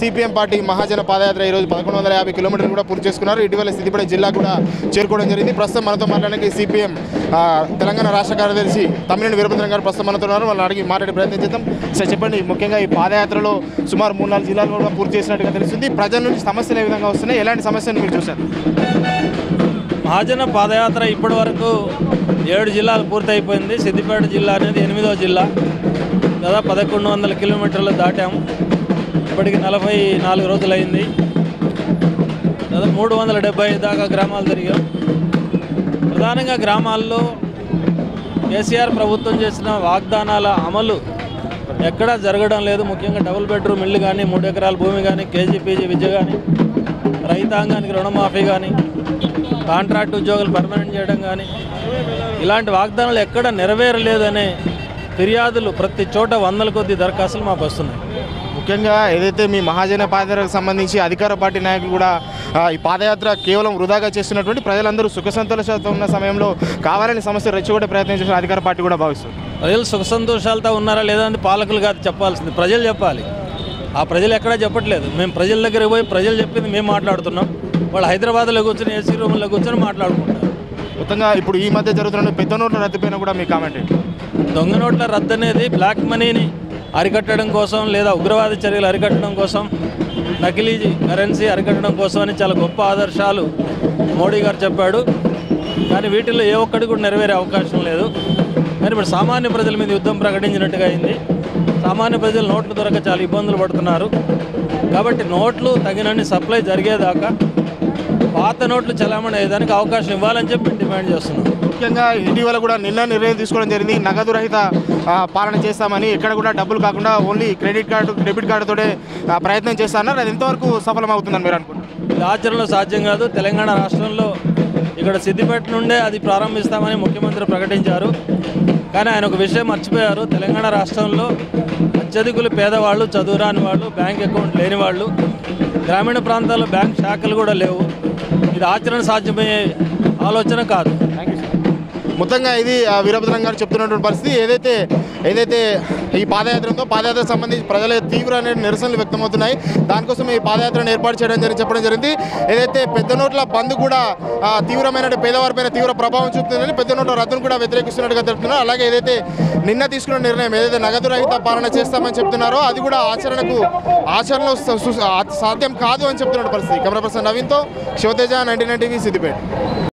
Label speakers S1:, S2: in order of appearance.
S1: CPM party మహాజన పాదయాత్ర ఈరోజు పదకొండు వందల యాభై కిలోమీటర్లు కూడా పూర్తి చేసుకున్నారు ఇటీవల సిద్దిపేట జిల్లా కూడా చేరుకోవడం జరిగింది ప్రస్తుతం మనతో మాట్లాడడానికి సిపిఎం తెలంగాణ రాష్ట్ర కార్యదర్శి తమ్మినేని వీరభద్రం గారు ప్రస్తుతం మనతో ఉన్నారు వాళ్ళని అడిగి మాట్లాడే ప్రయత్నం చేద్దాం సార్ చెప్పండి ముఖ్యంగా ఈ పాదయాత్రలో సుమారు మూడు నాలుగు జిల్లాలు కూడా పూర్తి చేసినట్టుగా తెలుస్తుంది ప్రజల నుంచి సమస్యలు ఏ విధంగా వస్తున్నాయి ఎలాంటి సమస్యలు మీరు చూశారు
S2: మహాజన పాదయాత్ర ఇప్పటి వరకు ఏడు జిల్లాలు పూర్తయిపోయింది సిద్దిపేట జిల్లా అనేది ఎనిమిదవ జిల్లా దాదాపు పదకొండు వందల కిలోమీటర్లు దాటాము ఇప్పటికి నలభై నాలుగు రోజులైంది దాదాపు మూడు వందల డెబ్బై దాకా గ్రామాలు తిరిగాం ప్రధానంగా గ్రామాల్లో కేసీఆర్ ప్రభుత్వం చేసిన వాగ్దానాల అమలు ఎక్కడా జరగడం లేదు ముఖ్యంగా డబుల్ బెడ్రూమ్ ఇల్లు కానీ మూడు ఎకరాల భూమి కానీ కేజీపీజీ విద్య కానీ రైతాంగానికి రుణమాఫీ కానీ కాంట్రాక్ట్ ఉద్యోగులు పర్మనెంట్ చేయడం కానీ ఇలాంటి వాగ్దానాలు ఎక్కడ నెరవేరలేదనే ఫిర్యాదులు ప్రతి చోట వందల కొద్ది దరఖాస్తులు మాకు వస్తున్నాయి
S1: ముఖ్యంగా ఏదైతే మీ మహాజన పాదయాత్రకు సంబంధించి అధికార పార్టీ నాయకులు కూడా ఆ, ఈ పాదయాత్ర కేవలం వృధాగా చేస్తున్నటువంటి ప్రజలందరూ సుఖ సంతోషాలతో ఉన్న సమయంలో కావాలని సమస్య రెచ్చగొట్టే ప్రయత్నం చేసిన అధికార పార్టీ కూడా భావిస్తుంది
S2: ప్రజలు సుఖ సంతోషాలతో ఉన్నారా లేదా అని పాలకులు కాదు చెప్పాల్సింది ప్రజలు చెప్పాలి ఆ ప్రజలు ఎక్కడా చెప్పట్లేదు మేము ప్రజల దగ్గరికి పోయి ప్రజలు చెప్పింది మేము మాట్లాడుతున్నాం వాళ్ళు హైదరాబాద్లో కూర్చొని ఏసీ రూమ్లో కూర్చొని మాట్లాడుకుంటారు
S1: మొత్తంగా ఇప్పుడు ఈ మధ్య జరుగుతున్న పెద్ద నోట్ల రద్దుపైన కూడా మీ కామెంట్ ఏంటి?
S2: దొంగ నోట్ల రద్దు అనేది బ్లాక్ మనీని అరికట్టడం కోసం లేదా ఉగ్రవాద చర్యలు అరికట్టడం కోసం నకిలీ కరెన్సీ అరికట్టడం కోసం అని చాలా గొప్ప ఆదర్శాలు మోడీ గారు చెప్పాడు కానీ వీటిల్లో ఏ ఒక్కటి కూడా నెరవేరే అవకాశం లేదు కానీ ఇప్పుడు సామాన్య ప్రజల మీద యుద్ధం ప్రకటించినట్టుగా అయింది సామాన్య ప్రజలు నోట్లు దొరక చాలా ఇబ్బందులు పడుతున్నారు కాబట్టి నోట్లు తగినన్ని సప్లై జరిగేదాకా పాత నోట్లు చలామణి అయ్యేదానికి అవకాశం ఇవ్వాలని చెప్పి డిమాండ్ చేస్తున్నాం
S1: ముఖ్యంగా ఇటీవల కూడా నిన్న నిర్ణయం తీసుకోవడం జరిగింది నగదు రహిత ఆ, పాలన చేస్తామని ఎక్కడ కూడా డబ్బులు కాకుండా ఓన్లీ క్రెడిట్ కార్డు డెబిట్ కార్డుతోనే ఆ, ప్రయత్నం చేస్తారన్నారు అది ఎంతవరకు సఫలమవుతుందని మీరు అనుకుంటున్నారు
S2: ఇది ఆచరణలో సాధ్యం కాదు తెలంగాణ రాష్ట్రంలో ఇక్కడ సిద్దిపేట నుండే అది ప్రారంభిస్తామని ముఖ్యమంత్రి ప్రకటించారు కానీ ఆయన ఒక విషయం మర్చిపోయారు తెలంగాణ రాష్ట్రంలో అత్యధికులు పేదవాళ్ళు చదువురాని వాళ్ళు బ్యాంక్ అకౌంట్ లేని వాళ్ళు గ్రామీణ ప్రాంతాల్లో బ్యాంక్ శాఖలు కూడా లేవు ఇది ఆచరణ సాధ్యమయ్యే ఆలోచన కాదు
S1: మొత్తంగా ఇది ఆ, వీరభద్రం గారు చెప్తున్నటువంటి పరిస్థితి ఏదైతే ఏదైతే ఈ పాదయాత్రతో పాదయాత్రకు సంబంధించి ప్రజల తీవ్ర నిరసనలు వ్యక్తమవుతున్నాయి దానికోసం ఈ పాదయాత్రను ఏర్పాటు చేయడం జరిగి చెప్పడం జరిగింది ఏదైతే పెద్ద నోట్ల బంద్ కూడా ఆ, తీవ్రమైన పేదవారిపైన తీవ్ర ప్రభావం చూపుతుందని పెద్ద నోట్ల రద్దును కూడా వ్యతిరేకిస్తున్నట్టుగా తెలుపుతున్నారు అలాగే ఏదైతే నిన్న తీసుకున్న నిర్ణయం ఏదైతే నగదు రహిత పాలన చేస్తామని చెప్తున్నారో అది కూడా ఆచరణకు ఆచరణలో స- సు- ఆ- సాధ్యం కాదు అని చెప్తున్న పరిస్థితి కెమెరా పర్సన్ నవీన్తో Shivateja ninety nine TV Siddipet